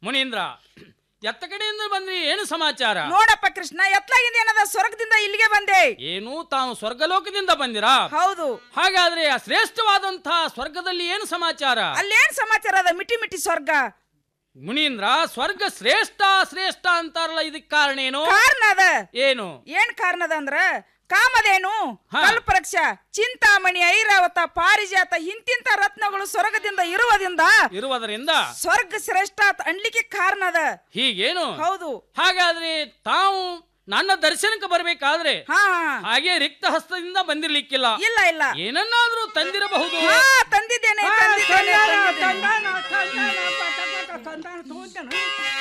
ಮುನೀಂದ್ರ ಎತ್ತ ಕಡೆಯಿಂದ ಬಂದ್ರಿ ಏನು ಸಮಾಚಾರ ನೋಡಪ್ಪ ಕೃಷ್ಣ ಎತ್ಲಾಗಿಂದ ಏನದ ಸ್ವರ್ಗದಿಂದ ಇಲ್ಲಿಗೆ ಬಂದೆ ಏನು ತಾವು ಸ್ವರ್ಗಲೋಕದಿಂದ ಬಂದಿರಾ ಹೌದು ಹಾಗಾದ್ರೆ ಆ ಶ್ರೇಷ್ಠವಾದಂತಹ ಸ್ವರ್ಗದಲ್ಲಿ ಏನು ಸಮಾಚಾರ ಅಲ್ಲೇನ್ ಸಮಾಚಾರ ಅದ ಮಿಟಿ ಮಿಟಿ ಸ್ವರ್ಗ ಮುನೀಂದ್ರ ಸ್ವರ್ಗ ಶ್ರೇಷ್ಠ ಶ್ರೇಷ್ಠ ಅಂತಾರಲ್ಲ ಇದಕ್ ಕಾರಣ ಏನು ಕಾರಣ ಅದ ಏನು ಏನ್ ಕಾರಣ ಅದ ಅಂದ್ರ ಕಾಮಧೇನು ಹಾ. ಕಲ್ಪವೃಕ್ಷ ಚಿಂತಾಮಣಿ ಐರಾವತ ಪಾರಿಜಾತ ಇಂತಿಂತ ರತ್ನಗಳು ಸ್ವರ್ಗದಿಂದ ಇರುವುದರಿಂದ ಇರುವುದರಿಂದ ಸ್ವರ್ಗ ಶ್ರೇಷ್ಠ ಅಂತ ಅನ್ಲಿಕ್ಕೆ ಕಾರಣ ಅದ ಹೀಗೇನು ಹೌದು ಹಾಗಾದ್ರೆ ತಾವು ನನ್ನ ದರ್ಶನಕ್ಕೆ ಬರ್ಬೇಕಾದ್ರೆ ಹಾ ಹಾಗೆ ರಿಕ್ತ ಹಸ್ತದಿಂದ ಬಂದಿರ್ಲಿಕ್ಕಿಲ್ಲ ಇಲ್ಲ ಇಲ್ಲ ಏನನ್ನಾದ್ರೂ ತಂದಿರಬಹುದು ಹಾ ತಂದಿದ್ದೇನೆ ತಂದಿದ್ದೇನೆ ತಂದಿದ್ದೇನೆ. ತಂದಾನ ತಂದಾನ ತಂದಾನ ತಂದಾನ ತಗೊಂತಾನ